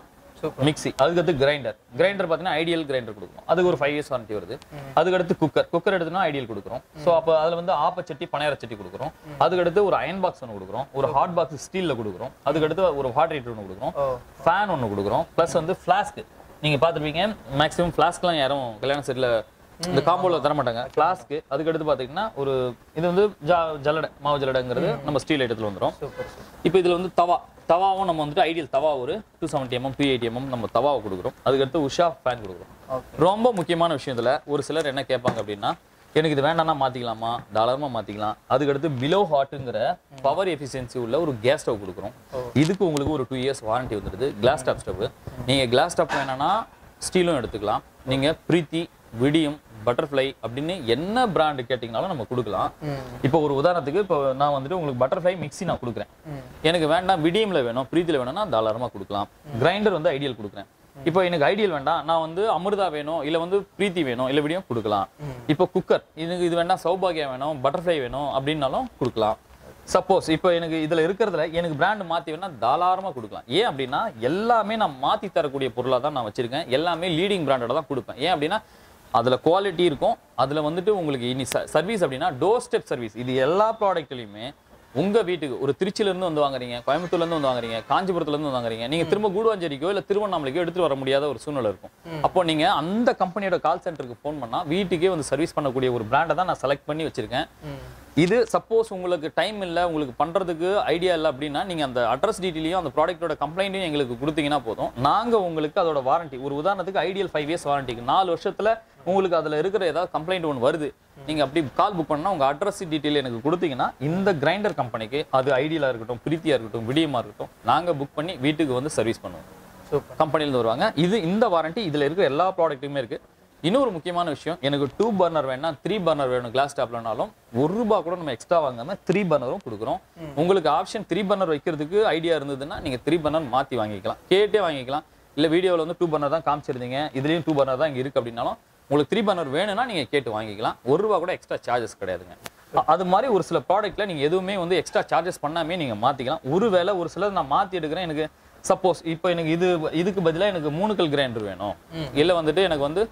S2: சூப்பர்
S1: மிக்ஸி அதுக்கடுத்து கிரைண்டர் கிரைண்டர் பார்த்தீங்கன்னா ஐடியல் கிரைண்டர் கொடுக்குறோம் அதுக்கு ஒரு ஃபைவ் இயர்ஸ் வாரண்டி வருது அதுக்கடுத்து குக்கர் குக்கர் எடுத்தோம்னா ஐடியல் கொடுக்குறோம் ஸோ அப்போ அதில் வந்து ஆப்பச்சட்டி பனையார சட்டி கொடுக்குறோம் அதுக்கடுத்து ஒரு அயன் பாக்ஸ் ஒன்று கொடுக்குறோம் ஒரு ஹாட் பாக்ஸ் ஸ்டீலில் கொடுக்குறோம் அதுக்கடுத்து ஒரு வாட்டர் ஹீட்டர் ஒன்று கொடுக்குறோம்
S2: ஓ
S1: ஃபேன் ஒன்று கொடுக்குறோம் ப்ளஸ் வந்து ஃப்ளாஸ்க் நீங்க பார்த்துருப்பீங்க மேக்ஸிமம் ஃப்ளாஸ்க்லாம் யாரும் கல்யாண செட்டில் இந்த காம்போல தர மாட்டாங்க ஃப்ளாஸ்க்கு அதுக்கடுத்து பார்த்தீங்கன்னா ஒரு இது வந்து ஜா ஜல்லடை மாவு ஜல்லடைங்கிறது நம்ம ஸ்டீல் ஐட்டத்தில் வந்துடும்
S2: சூப்பர் சூப்பர்
S1: இப்போ இதுல வந்து தவா தவாவும் நம்ம வந்துட்டு ஐடியல் தவா ஒரு two seventy MM two eighty MM நம்ம தவாவை கொடுக்குறோம் அதுக்கடுத்து உஷா ஃபேன் கொடுக்குறோம்
S2: ஓகே
S1: ரொம்ப முக்கியமான விஷயம் இதுல ஒரு சிலர் என்ன கேட்பாங்க அப்படின்னா எனக்கு இது வேண்டாம்னா மாத்திக்கலாமா தாராளமா மாத்திக்கலாம் அதுக்கடுத்து பிலோ ஹாட்டுங்கிற பவர் எஃபிஷியன்சி உள்ள ஒரு கேஸ் ஸ்டவ் கொடுக்குறோம் இதுக்கு உங்களுக்கு ஒரு டூ இயர்ஸ் வாரண்டி வந்துடுது கிளாஸ் டாப் ஸ்டவ் நீங்க கிளாஸ் டாப் வேணும்னா ஸ்டீலும் எடுத்துக்கலாம் நீங்க பிரீத்தி விடியம் பட்டர்ஃப்ளை அப்படின்னு என்ன பிராண்ட் கேட்டிங்கனாலும் நம்ம கொடுக்கலாம்
S2: ம்
S1: இப்போ ஒரு உதாரணத்துக்கு இப்போ நான் வந்துட்டு உங்களுக்கு பட்டர்ஃப்ளை மிக்ஸி நான் கொடுக்குறேன்
S2: ம்
S1: எனக்கு வேண்டாம் விடியம்ல வேணும் பிரீத்தில வேணும்னா தாராளமா கொடுக்கலாம் கிரைண்டர் வந்து ஐடியல் கொடுக்குறேன் இப்போ எனக்கு ஐடியல் வேண்டாம் நான் வந்து அமிர்தா வேணும் இல்ல வந்து பிரீத்தி வேணும் இல்ல விடியம் கொடுக்கலாம் இப்போ குக்கர் எனக்கு இது வேண்டாம் சௌபாகியா வேணும் பட்டர்ஃப்ளை வேணும் அப்படின்னாலும் கொடுக்கலாம் சப்போஸ் இப்போ எனக்கு இதுல இருக்கிறதுல எனக்கு பிராண்ட் மாத்தி வேணா தாராளமா கொடுக்கலாம் ஏன் அப்படின்னா எல்லாமே நான் மாத்தி தரக்கூடிய பொருளா தான் நான் வச்சிருக்கேன் எல்லாமே லீடிங் பிராண்டோட தான் கொடுப்பேன் ஏன் அப்படின்னா அதுல குவாலிட்டி இருக்கும் அதுல வந்துட்டு உங்களுக்கு இனி சர்வீஸ் அப்படின்னா டோர் ஸ்டெப் சர்வீஸ் இது எல்லா ப்ராடக்ட்லயுமே உங்க வீட்டுக்கு ஒரு திருச்சியில இருந்து வந்து வாங்குறீங்க கோயம்புத்தூர்ல இருந்து வந்து வாங்குறீங்க காஞ்சிபுரத்துல இருந்து வந்து வாங்குறீங்க நீங்க திரும்ப கூடுவாஞ்சேரிக்கோ இல்ல திருவண்ணாமலைக்கோ எடுத்துட்டு வர முடியாத ஒரு சூழ்நிலை இருக்கும் அப்போ நீங்க அந்த கம்பெனியோட கால் சென்டருக்கு ஃபோன் பண்ணா வீட்டுக்கே வந்து சர்வீஸ் பண்ணக்கூடிய ஒரு பிராண்டை தான் நான் செலக்ட் பண்ணி வச்சிருக்கேன்
S2: ம்
S1: இது சப்போஸ் உங்களுக்கு டைம் இல்ல உங்களுக்கு பண்றதுக்கு ஐடியா இல்லை அப்படின்னா நீங்க அந்த அட்ரஸ் டீட்டெயிலையும் அந்த ப்ராடக்ட்டோட கம்ப்ளைண்ட்டையும் எங்களுக்கு கொடுத்தீங்கன்னா போதும் நாங்க உங்களுக்கு அதோட வாரண்டி ஒரு உதாரணத்துக்கு ஐடியல் ஃபைவ் இயர்ஸ் வாரண்டிக்கு நாலு வருஷத்துல உங்களுக்கு அதுல இருக்கிற ஏதாவது கம்ப்ளைண்ட் ஒன்று வருது நீங்க அப்படி கால் புக் பண்ணா உங்க அட்ரஸ் டீட்டெயில் எனக்கு கொடுத்தீங்கன்னா இந்த கிரைண்டர் கம்பெனிக்கு அது ஐடியலா இருக்கட்டும் பிரீத்தியா இருக்கட்டும் விடியமா இருக்கட்டும் நாங்க புக் பண்ணி வீட்டுக்கு வந்து சர்வீஸ் பண்ணுவோம்
S2: சூப்பர்
S1: கம்பெனில இருந்து வருவாங்க இது இந்த வாரண்டி இதுல இருக்கிற எல்லா ப்ராடக்ட்டுமே இருக்கு இன்னொரு முக்கியமான விஷயம் எனக்கு டூ பர்னர் வேணாம் த்ரீ பர்னர் வேணும் கிளாஸ் டாப்லனாலும் ஒரு ரூபா கூட நம்ம எக்ஸ்ட்ரா வாங்காம த்ரீ பர்னரும் கொடுக்குறோம் உங்களுக்கு ஆப்ஷன் த்ரீ பர்னர் வைக்கிறதுக்கு ஐடியா இருந்ததுன்னா நீங்க த்ரீ பர்னர் மாத்தி வாங்கிக்கலாம் கேட்டே வாங்கிக்கலாம் இல்ல வீடியோவில் வந்து டூ பர்னர் தான் காமிச்சிருந்தீங்க இதுலயும் டூ பர்னர் தான் இங்க இருக்கு அப்படின்னாலும் உங்களுக்கு த்ரீ பர்னர் வேணும்னா நீங்க கேட்டு வாங்கிக்கலாம் ஒரு ரூபா கூட எக்ஸ்ட்ரா சார்ஜஸ் கிடையாதுங்க அ- அது மாதிரி ஒரு சில ப்ராடக்ட்ல நீங்க எதுவுமே வந்து எக்ஸ்ட்ரா சார்ஜஸ் பண்ணாமே நீங்க மாத்திக்கலாம் ஒருவேளை ஒரு சிலர் நான் மாத்தி எடுக்கிறேன் எனக்கு சப்போஸ் இப்போ எனக்கு இது இதுக்கு பதிலா எனக்கு மூணு கல் கிரைண்டர் வேணும் இல்ல வந்துட்டு எனக்கு வந்து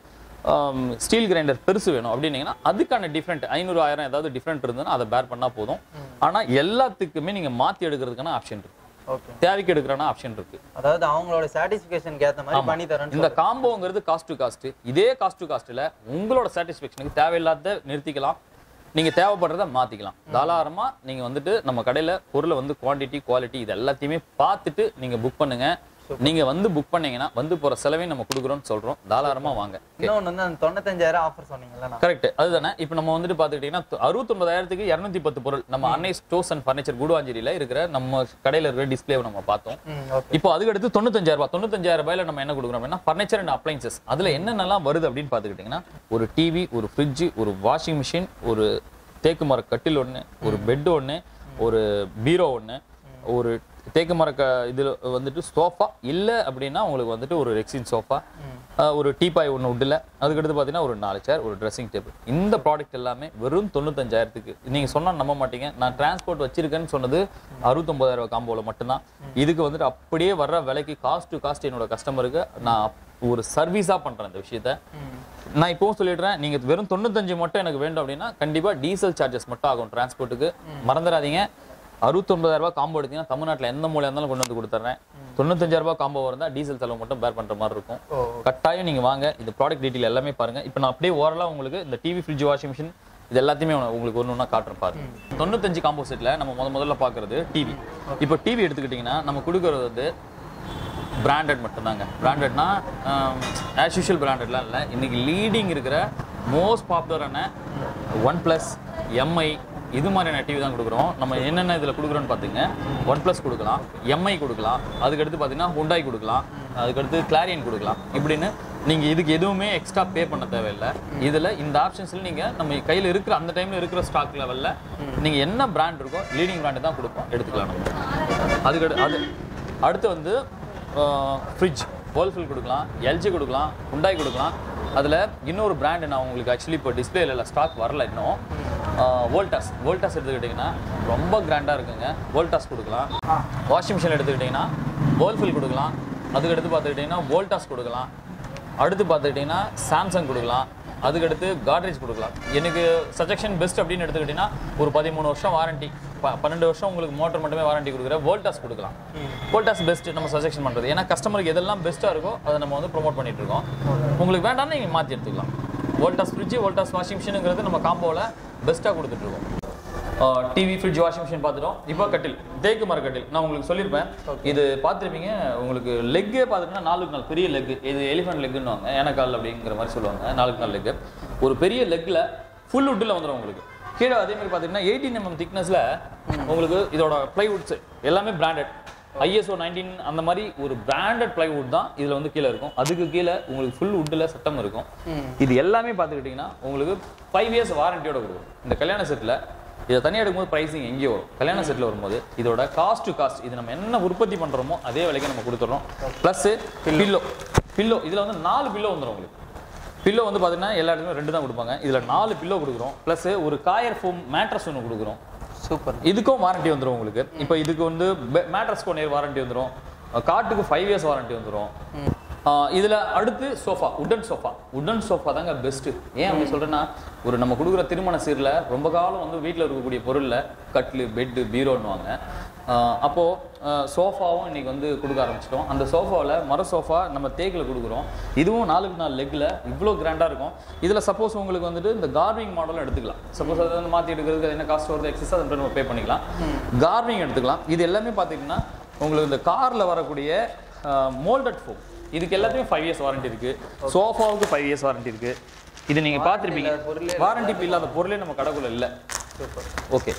S1: ஸ்டீல் கிரைண்டர் பெருசு வேணும் அப்படின்னீங்கன்னா அதுக்கான டிஃப்ரெண்ட் ஐநூறு ஆயிரம் ஏதாவது டிஃப்ரெண்ட் இருந்ததுன்னா அதை பேர் பண்ணா போதும் ஆனா எல்லாத்துக்குமே நீங்க மாத்தி எடுக்கிறதுக்கான ஆப்ஷன் இருக்கு
S2: ஓகே
S1: தேவைக்கு எடுக்கிறனா ஆப்ஷன் இருக்கு
S2: அதாவது அவங்களோட சாட்டிஸ்ஃபிகேஷனுக்கு ஏத்த மாதிரி பண்ணி தரேன்னு
S1: இந்த காம்போங்கிறது காஸ்ட் டு காஸ்ட் இதே காஸ்ட் டு காஸ்ட்ல உங்களோட சாட்டிஸ்ஃபேக்ஷனுக்கு தேவையில்லாத நிறுத்திக்கலாம் நீங்க தேவைப்படுறத மாத்திக்கலாம் தாராளமா நீங்க வந்துட்டு நம்ம கடையில பொருளை வந்து குவாண்டிட்டி குவாலிட்டி இது எல்லாத்தையுமே பார்த்துட்டு நீங்க புக் பண்ணுங்க நீங்க வந்து புக் பண்ணீங்கன்னா வந்து போற செலவையும் நம்ம கொடுக்குறோம்னு சொல்றோம் தாராளமா வாங்க
S2: இன்னொன்னு வந்து அந்த தொண்ணூத்தஞ்சாயிரம் ஆஃபர் சொன்னீங்கல்ல நான்
S1: கரெக்ட் அதுதானே இப்போ நம்ம வந்துட்டு பார்த்துக்கிட்டீங்கன்னா அறுபத்தொன்பதாயிரத்துக்கு இரநூத்தி பத்து பொருள் நம்ம அன்னை ஸ்டோர்ஸ் அண்ட் ஃபர்னிச்சர் குடுவாஞ்சேரியில இருக்கிற நம்ம கடையில இருக்கிற டிஸ்பிளேவை நம்ம பார்த்தோம்
S2: ம் ஓகே
S1: இப்போ அதுக்கு அடுத்து தொண்ணூத்தஞ்சாயிரம் ரூபாய் தொண்ணூத்தஞ்சாயிரம் ரூபாயில நம்ம என்ன கொடுக்குறோம் அப்படின்னா ஃபர்னிச்சர் அண்ட் அப்ளைன்சஸ் அதுல என்னென்னலாம் வருது அப்படின்னு பார்த்துக்கிட்டிங்கன்னா ஒரு டிவி ஒரு ஃப்ரிட்ஜ் ஒரு வாஷிங் மிஷின் ஒரு தேக்கு மர கட்டில் ஒன்று ஒரு பெட் ஒன்று ஒரு பீரோ ஒன்று ஒரு தேக்கு மர க இதில் வந்துட்டு சோஃபா இல்லை அப்படின்னா உங்களுக்கு வந்துட்டு ஒரு ரெக்ஸின் சோஃபா ஒரு டீபாய் ஒன்று உட்டில் அதுக்கடுத்து பார்த்தீங்கன்னா ஒரு நாலு சேர் ஒரு ட்ரெஸ்ஸிங் டேபிள் இந்த ப்ராடக்ட் எல்லாமே வெறும் தொண்ணூத்தஞ்சாயிரத்துக்கு நீங்கள் சொன்னால் நம்ப மாட்டீங்க நான் டிரான்ஸ்போர்ட் வச்சிருக்கேன்னு சொன்னது அறுபத்தொம்பதாயிரம் ரூபாய் காம்போல மட்டும்தான் இதுக்கு வந்துட்டு அப்படியே வர்ற விலைக்கு காஸ்ட் டு காஸ்ட் என்னோட கஸ்டமருக்கு நான் ஒரு சர்வீஸாக பண்ணுறேன் இந்த விஷயத்த நான் இப்போவும் சொல்லிடுறேன் நீங்க வெறும் தொண்ணூத்தஞ்சு மட்டும் எனக்கு வேண்டும் அப்படின்னா கண்டிப்பா டீசல் சார்ஜஸ் மட்டும் ஆகும் டிரான்ஸ்போர்ட்டுக்கு மறந்துடாதீங்க அறுபத்தொன்பதாயிரம் ரூபாய் காம்போ எடுத்தீங்கன்னா தமிழ்நாட்டுல எந்த மூலையா இருந்தாலும் கொண்டு வந்து கொடுத்துறேன் தொண்ணூத்தஞ்சாயிரம் ரூபாய் காம்போ இருந்தா டீசல் செலவு மட்டும் பேர் பண்ற மாதிரி இருக்கும்
S2: ஓ
S1: கட்டாயம் நீங்க வாங்க இந்த ப்ராடக்ட் டீட்டெயில் எல்லாமே பாருங்க இப்போ நான் அப்படியே ஓரலா உங்களுக்கு இந்த டிவி ஃப்ரிட்ஜ் வாஷிங் மிஷின் இது எல்லாத்தையுமே உன- உங்களுக்கு ஒன்று ஒன்றா காட்டுறேன் பாருங்க தொண்ணூத்தஞ்சு காம்போ செட்ல நம்ம முத முதல்ல பார்க்கறது டிவி இப்போ டிவி எடுத்துக்கிட்டிங்கன்னா நம்ம கொடுக்கறது வந்து பிராண்டட் மட்டும்தாங்க பிராண்டட்னா ஆஸ் யூஷுவல் பிராண்டட்லாம் இல்லை இன்னைக்கு லீடிங் இருக்கிற மோஸ்ட் பாப்புலரான ஒன் ப்ளஸ் எம்ஐ இது மாதிரியான டிவி தான் கொடுக்குறோம் நம்ம என்னென்ன இதில் கொடுக்குறோன்னு பார்த்துங்க ஒன் ப்ளஸ் கொடுக்கலாம் எம்ஐ கொடுக்கலாம் அதுக்கடுத்து பார்த்தீங்கன்னா ஹுண்டாய் கொடுக்கலாம் அதுக்கடுத்து கிளாரியன் கொடுக்கலாம் இப்படின்னு நீங்கள் இதுக்கு எதுவுமே எக்ஸ்ட்ரா பே பண்ண தேவையில்லை இதில் இந்த ஆப்ஷன்ஸில் நீங்கள் நம்ம கையில் இருக்கிற அந்த டைமில் இருக்கிற ஸ்டாக் லெவலில் நீங்கள் என்ன பிராண்ட் இருக்கோ லீடிங் பிராண்டு தான் கொடுப்போம் எடுத்துக்கலாம் நம்ம அதுக்கடு அது அடுத்து வந்து ஃப்ரிட்ஜ் வேர்ல்ஃபில் கொடுக்கலாம் எல்ஜி கொடுக்கலாம் ஹுண்டாய் கொடுக்கலாம் அதில் இன்னொரு பிராண்டு நான் உங்களுக்கு ஆக்சுவலி இப்போ டிஸ்பிளேல இல்லை ஸ்டாக் வரல இன்னும் வோல்டாஸ் வோல்டாஸ் எடுத்துக்கிட்டிங்கன்னா ரொம்ப கிராண்டாக இருக்குங்க வோல்டாஸ் கொடுக்கலாம் வாஷிங் மிஷின் எடுத்துக்கிட்டிங்கன்னா வேர்ல்ஃபில் கொடுக்கலாம் அதுக்கடுத்து பார்த்துக்கிட்டிங்கன்னா வோல்டாஸ் கொடுக்கலாம் அடுத்து பார்த்துக்கிட்டிங்கன்னா சாம்சங் கொடுக்கலாம் அதுக்கடுத்து காட்ரேஜ் கொடுக்கலாம் எனக்கு சஜெக்ஷன் பெஸ்ட் அப்படின்னு எடுத்துக்கிட்டிங்கன்னா ஒரு பதிமூணு வருஷம் வாரண்டி பன்னெண்டு வருஷம் உங்களுக்கு மோட்டர் மட்டுமே வாரண்டி கொடுக்குற வோல்டாஸ் கொடுக்கலாம் வோல்டாஸ் பெஸ்ட் நம்ம சஜெக்ஷன் பண்ணுறது ஏன்னா கஸ்டமருக்கு எதெல்லாம் பெஸ்ட்டாக இருக்கோ அதை நம்ம வந்து ப்ரோமோட் பண்ணிட்டு இருக்கோம் உங்களுக்கு வேண்டாம்னா நீங்கள் மாற்றி எடுத்துக்கலாம் வோல்டாஸ் ஃப்ரிட்ஜ் வோல்டாஸ் வாஷிங் மிஷினுங்கிறது நம்ம காம்போவில் பெஸ்ட்டாக கொடுத்துட்ருக்கோம் டிவி ஃப்ரிட்ஜ் வாஷிங் மிஷின் பார்த்துட்டோம் இப்போ கட்டில் தேக்கு மர கட்டில் நான் உங்களுக்கு சொல்லியிருப்பேன் இது பார்த்துருப்பீங்க உங்களுக்கு லெக்கே பார்த்துட்டீங்கன்னா நாலுக்கு நாள் பெரிய லெக் இது எலிஃபென்ட் லெக்குன்னுவாங்க ஏனக்கால் அப்படிங்கிற மாதிரி சொல்லுவாங்க நாலுக்கு நாள் லெக்கு ஒரு பெரிய லெக்கில் ஃபுல் வுட்டில் வந்துடும் உங்களுக்கு கீழே அதே மாதிரி பார்த்தீங்கன்னா எயிட்டீன் எம்எம் திக்னஸில் உங்களுக்கு இதோட ப்ளைவுட்ஸ் எல்லாமே பிராண்டட் ஐஎஸ்ஓ நைன்டீன் அந்த மாதிரி ஒரு பிராண்டட் பிளைவுட் தான் இதில் வந்து கீழே இருக்கும் அதுக்கு கீழே உங்களுக்கு ஃபுல் வுட்டில் சட்டம் இருக்கும் இது எல்லாமே பார்த்துக்கிட்டிங்கன்னா உங்களுக்கு ஃபைவ் இயர்ஸ் வாரண்டியோட கொடுக்கும் இந்த கல்யாண செட்டில் இதை தனியாக எடுக்கும்போது ப்ரைஸிங் எங்கேயோ வரும் கல்யாண செட்டில் வரும்போது இதோட காஸ்ட் டு காஸ்ட் இது நம்ம என்ன உற்பத்தி பண்ணுறோமோ அதே விலைக்கு நம்ம கொடுத்துட்றோம் ப்ளஸ்ஸு பில்லோ பில்லோ இதில் வந்து நாலு பில்லோ வந்துடும் உங்களுக்கு பில்லோ வந்து பார்த்தீங்கன்னா எல்லா இடத்துலையும் ரெண்டு தான் கொடுப்பாங்க இதில் நாலு பில்லோ கொடுக்குறோம் ப்ளஸ் ஒரு காயர் ஃபோம் மேட்ரஸ் ஒன்று கொடுக்குறோம்
S2: சூப்பர்
S1: இதுக்கும் வாரண்டி வந்துடும் உங்களுக்கு இப்போ இதுக்கு வந்து மேட்ரஸ்க்கு ஒன் இயர் வாரண்டி வந்துடும் காட்டுக்கு ஃபைவ் இயர்ஸ் வாரண்டி வந்துடும் இதில் அடுத்து sofa wooden sofa wooden sofa தாங்க பெஸ்ட்டு ஏன் அப்படி சொல்கிறேன்னா ஒரு நம்ம கொடுக்குற திருமண சீரில் ரொம்ப காலம் வந்து வீட்டில் இருக்கக்கூடிய பொருளில் கட்லு பெட்டு பீரோன்னுவாங்க அப்போது சோஃபாவும் இன்னைக்கு வந்து கொடுக்க ஆரம்பிச்சிட்டோம் அந்த சோஃபாவில் மர சோஃபா நம்ம தேக்கில் கொடுக்குறோம் இதுவும் நாலுக்கு நாலு லெக்கில் இவ்வளோ கிராண்டாக இருக்கும் இதில் சப்போஸ் உங்களுக்கு வந்துட்டு இந்த கார்விங் மாடலும் எடுத்துக்கலாம் சப்போஸ் அதை வந்து மாற்றி எடுக்கிறதுக்கு அது என்ன காஸ்ட் வருது எக்ஸஸ் அதை நம்ம பே பண்ணிக்கலாம் கார்விங் எடுத்துக்கலாம் இது எல்லாமே பார்த்தீங்கன்னா உங்களுக்கு இந்த காரில் வரக்கூடிய மோல்டட் ஃபோம் இதுக்கு எல்லாத்தையும் ஃபைவ் இயர்ஸ் வாரண்டி இருக்கு சோஃபாவுக்கு ஃபைவ் இயர்ஸ் வாரண்டி இருக்கு இது நீங்க பார்த்துருப்பீங்க வாரண்டி இல்லாத பொருளே நம்ம கடைக்குள்ள இல்லை
S2: சூப்பர்
S1: ஓகே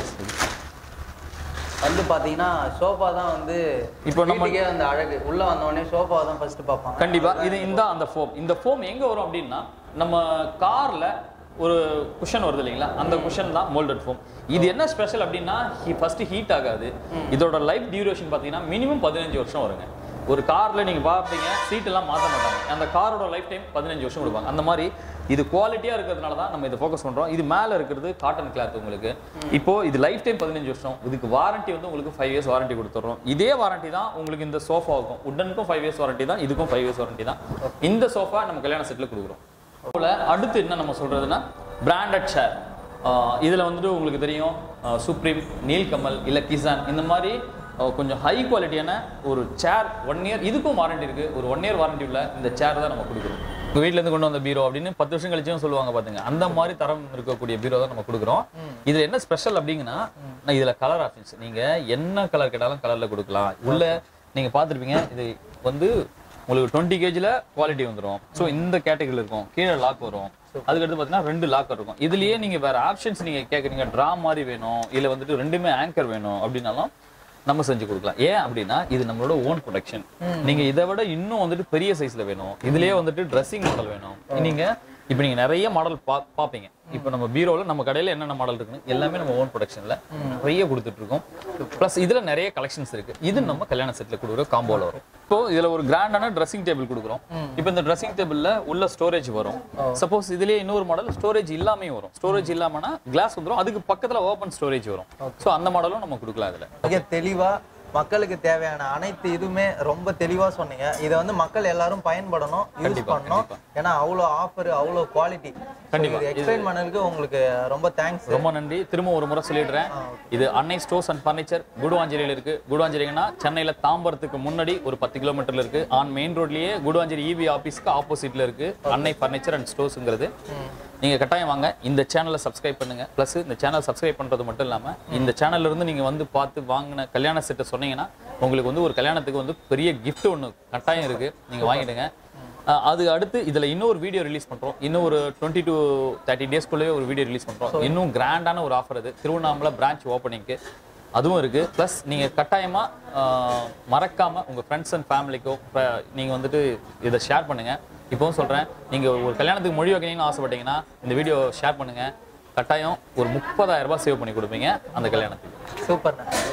S2: வந்து பாத்தீங்கன்னா சோஃபா தான் வந்து
S1: இப்போ நம்ம-
S2: வீட்டுக்கே அந்த அழகு உள்ள வந்த உடனே சோஃபா தான் ஃபர்ஸ்ட் பார்ப்பாங்க
S1: கண்டிப்பா இது இந்த அந்த ஃபோம் இந்த ஃபோம் எங்க வரும் அப்படின்னா நம்ம கார்ல ஒரு குஷன் வருது இல்லைங்களா அந்த குஷன் தான் மோல்டட் ஃபோம் இது என்ன ஸ்பெஷல் அப்படின்னா ஃபர்ஸ்ட் ஹீட் ஆகாது இதோட லைஃப் டியூரேஷன் பார்த்தீங்கன்னா மினிமம் பதினஞ்சு வருஷம் வருங்க ஒரு கார்ல நீங்க பார்ப்பீங்க சீட் எல்லாம் மாற்ற மாட்டாங்க அந்த காரோட லைஃப் டைம் பதினஞ்சு வருஷம் கொடுப்பாங்க அந்த மாதிரி இது குவாலிட்டியா இருக்கிறதுனால தான் நம்ம இதை ஃபோக்கஸ் பண்றோம் இது மேல இருக்கிறது காட்டன் கிளாத் உங்களுக்கு இப்போ இது லைஃப் டைம் பதினஞ்சு வருஷம் இதுக்கு வாரண்டி வந்து உங்களுக்கு ஃபைவ் இயர்ஸ் வாரண்டி கொடுத்துறோம் இதே வாரண்டி தான் உங்களுக்கு இந்த சோஃபாவுக்கும் உடனுக்கும் ஃபைவ் இயர்ஸ் வாரண்டி தான் இதுக்கும் ஃபைவ் இயர்ஸ் வாரண்டி தான் இந்த சோஃபா நம்ம கல்யாண செட்டில் கொடுக்குறோம் போல அடுத்து என்ன நம்ம சொல்றதுன்னா பிராண்டட் சேர் இதுல வந்துட்டு உங்களுக்கு தெரியும் சுப்ரீம் நீல்கமல் இல்ல கிசான் இந்த மாதிரி அஹ், கொஞ்சம் ஹை குவாலிட்டியான ஒரு சேர் ஒன் இயர் இதுக்கும் வாரண்டி இருக்கு ஒரு ஒன் இயர் வாரண்டி உள்ள இந்த சேர் தான் நம்ம கொடுக்குறோம் உங்க வீட்ல இருந்து கொண்டு வந்த பீரோ அப்படின்னு பத்து வருஷம் கழிச்சும் சொல்லுவாங்க பாத்துங்க அந்த மாதிரி தரம் இருக்கக்கூடிய பீரோ தான் நம்ம கொடுக்குறோம் இதுல என்ன ஸ்பெஷல் அப்படிங்கன்னா நான் இதுல கலர் ஆப்ஷன்ஸ் நீங்க என்ன கலர் கேட்டாலும் கலர்ல கொடுக்கலாம் உள்ள நீங்க பார்த்திருப்பீங்க இது வந்து உங்களுக்கு டுவெண்ட்டி கேஜில் குவாலிட்டி வந்துடும் ஸோ இந்த கேட்டகரியில் இருக்கும் கீழே லாக் வரும் அதுக்கடுத்து பார்த்தீங்கன்னா ரெண்டு லாக் இருக்கும் இதுலயே நீங்க வேற ஆப்ஷன்ஸ் நீங்க கேட்குறீங்க ட்ரா மாதிரி வேணும் இல்லை வந்துட்டு ரெண்டுமே ஆங்கர் வேணும் அப்படின்னாலும் நம்ம செஞ்சு கொடுக்கலாம் ஏன் அப்படின்னா இது நம்மளோட ஓன் ப்ரொடக்ஷன் நீங்க இதை விட இன்னும் வந்துட்டு பெரிய சைஸ்ல வேணும் இதுலயே வந்துட்டு ட்ரெஸ்ஸிங் மாடல் வேணும் நீங்க இப்போ நீங்க நிறைய மாடல் பா பார்ப்பீங்க இப்போ நம்ம பீரோல நம்ம கடையில என்னென்ன மாடல் இருக்குன்னு எல்லாமே நம்ம ஓன் ப்ரொடக்ஷன்ல நிறைய கொடுத்துட்டு இருக்கோம் ப்ளஸ் இதுல நிறைய கலெக்ஷன்ஸ் இருக்கு இது நம்ம கல்யாண செட்ல கொடுக்குற காம்போல வரும் இப்போ இதுல ஒரு கிராண்டான ட்ரெஸ்ஸிங் டேபிள் கொடுக்குறோம் இப்போ இந்த ட்ரெஸ்ஸிங் டேபிள்ல உள்ள ஸ்டோரேஜ் வரும் சப்போஸ் இதுலயே இன்னொரு மாடல் ஸ்டோரேஜ் இல்லாமையும் வரும் ஸ்டோரேஜ் இல்லாமனா கிளாஸ் வந்துரும் அதுக்கு பக்கத்துல ஓப்பன் ஸ்டோரேஜ் வரும் ஸோ அந்த மாடலும் நம்ம கொடுக்கலாம் இதுல
S2: மிக தெளிவா மக்களுக்கு தேவையான அனைத்து இதுவுமே ரொம்ப தெளிவா சொன்னீங்க இதை வந்து மக்கள் எல்லாரும் பயன்படணும் யூஸ்
S1: கண்டிப்பா,
S2: பண்ணணும் ஏன்னா அவ்வளோ ஆஃபர் அவ்வளோ குவாலிட்டி
S1: கண்டிப்பா.
S2: இது எக்ஸ்பிளைன் பண்ணதுக்கு உங்களுக்கு ரொம்ப தேங்க்ஸ்
S1: ரொம்ப நன்றி திரும்ப ஒரு முறை சொல்லிடுறேன் இது அன்னை ஸ்டோர்ஸ் அண்ட் ஃபர்னிச்சர் குடுவாஞ்சேரியில் இருக்கு குடுவாஞ்சேரிங்கன்னா சென்னையில தாம்பரத்துக்கு முன்னாடி ஒரு பத்து கிலோமீட்டர்ல இருக்கு ஆன் மெயின் ரோட்லயே குடுவாஞ்சேரி இபி ஆபீஸ்க்கு ஆப்போசிட்ல இருக்கு அன்னை ஃபர்னிச்சர் அண்ட் ஸ்டோர்ஸ்ங்கிறது நீங்க கட்டாயம் வாங்க இந்த சேனலை சப்ஸ்கிரைப் பண்ணுங்க ப்ளஸ் இந்த சேனல் சப்ஸ்கிரைப் பண்றது மட்டும் இல்லாம இந்த சேனல்ல இருந்து நீங்க வந்து பார்த்து வாங்கின கல்யாண செட்டை சொன்னீங்கன்னா உங்களுக்கு வந்து ஒரு கல்யாணத்துக்கு வந்து பெரிய gift ஒன்று கட்டாயம் இருக்கு நீங்க வாங்கிடுங்க அஹ் அது அடுத்து இதுல இன்னொரு வீடியோ ரிலீஸ் பண்றோம் இன்னும் ஒரு டுவெண்ட்டி டு தேர்ட்டி டேஸ்க்குள்ளேயே ஒரு வீடியோ ரிலீஸ் பண்றோம் இன்னும் கிராண்டான ஒரு ஆஃபர் அது திருவண்ணாமலை பிரான்ச் ஓப்பனிங்க்கு அதுவும் இருக்கு ப்ளஸ் நீங்க கட்டாயமா அஹ், மறக்காம உங்க ஃப்ரெண்ட்ஸ் அண்ட் ஃபேமிலிக்கோ நீங்க வந்துட்டு இதை ஷேர் பண்ணுங்க இப்பவும் சொல்றேன் நீங்க ஒரு கல்யாணத்துக்கு மொழி வைக்கணும்னு ஆசைப்பட்டீங்கன்னா இந்த வீடியோ ஷேர் பண்ணுங்க கட்டாயம் ஒரு முப்பதாயிரம் ரூபாய் சேவ் பண்ணி கொடுப்பீங்க அந்த கல்யாணத்துக்கு
S2: சூப்பர்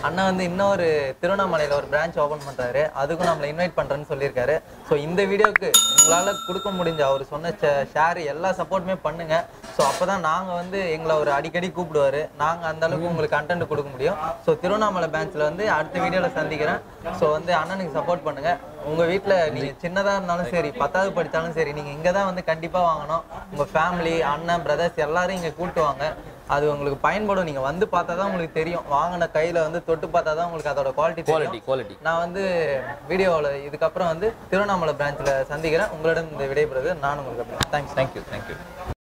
S2: அண்ணன் வந்து இன்னொரு திருவண்ணாமலையில் ஒரு பிரான்ச் ஓப்பன் பண்ணுறாரு அதுக்கும் நம்மளை இன்வைட் பண்ணுறேன்னு சொல்லியிருக்காரு ஸோ இந்த வீடியோவுக்கு உங்களால் கொடுக்க முடிஞ்ச அவர் சொன்ன ஷேர் எல்லா சப்போர்ட்டுமே பண்ணுங்க ஸோ அப்போ தான் நாங்கள் வந்து எங்களை ஒரு அடிக்கடி கூப்பிடுவாரு நாங்கள் அந்த அளவுக்கு உங்களுக்கு கண்டென்ட் கொடுக்க முடியும் ஸோ திருவண்ணாமலை பேங்க்ல வந்து அடுத்த வீடியோவில் சந்திக்கிறேன் ஸோ வந்து அண்ணனுக்கு சப்போர்ட் பண்ணுங்க உங்கள் வீட்டில் நீங்கள் சின்னதாக இருந்தாலும் சரி பத்தாவது படித்தாலும் சரி நீங்கள் இங்கே தான் வந்து கண்டிப்பாக வாங்கணும் உங்கள் ஃபேமிலி அண்ணன் பிரதர்ஸ் எல்லாரும் இங்கே கூட்டு வாங்க அது உங்களுக்கு பயன்படும் நீங்கள் வந்து பார்த்தா தான் உங்களுக்கு தெரியும் வாங்கின கையில் வந்து தொட்டு பார்த்தா தான் உங்களுக்கு அதோட குவாலிட்டி
S1: குவாலிட்டி
S2: தெரியும்
S1: குவாலிட்டி
S2: நான் வந்து வீடியோவில் இதுக்கப்புறம் வந்து திருவண்ணாமலை பிரான்ச்சில் சந்திக்கிறேன் உங்களிடம் இந்த விடைபெறுவது நான் உங்களுக்கு தேங்க்ஸ்
S1: தேங்க்யூ தேங்க்யூ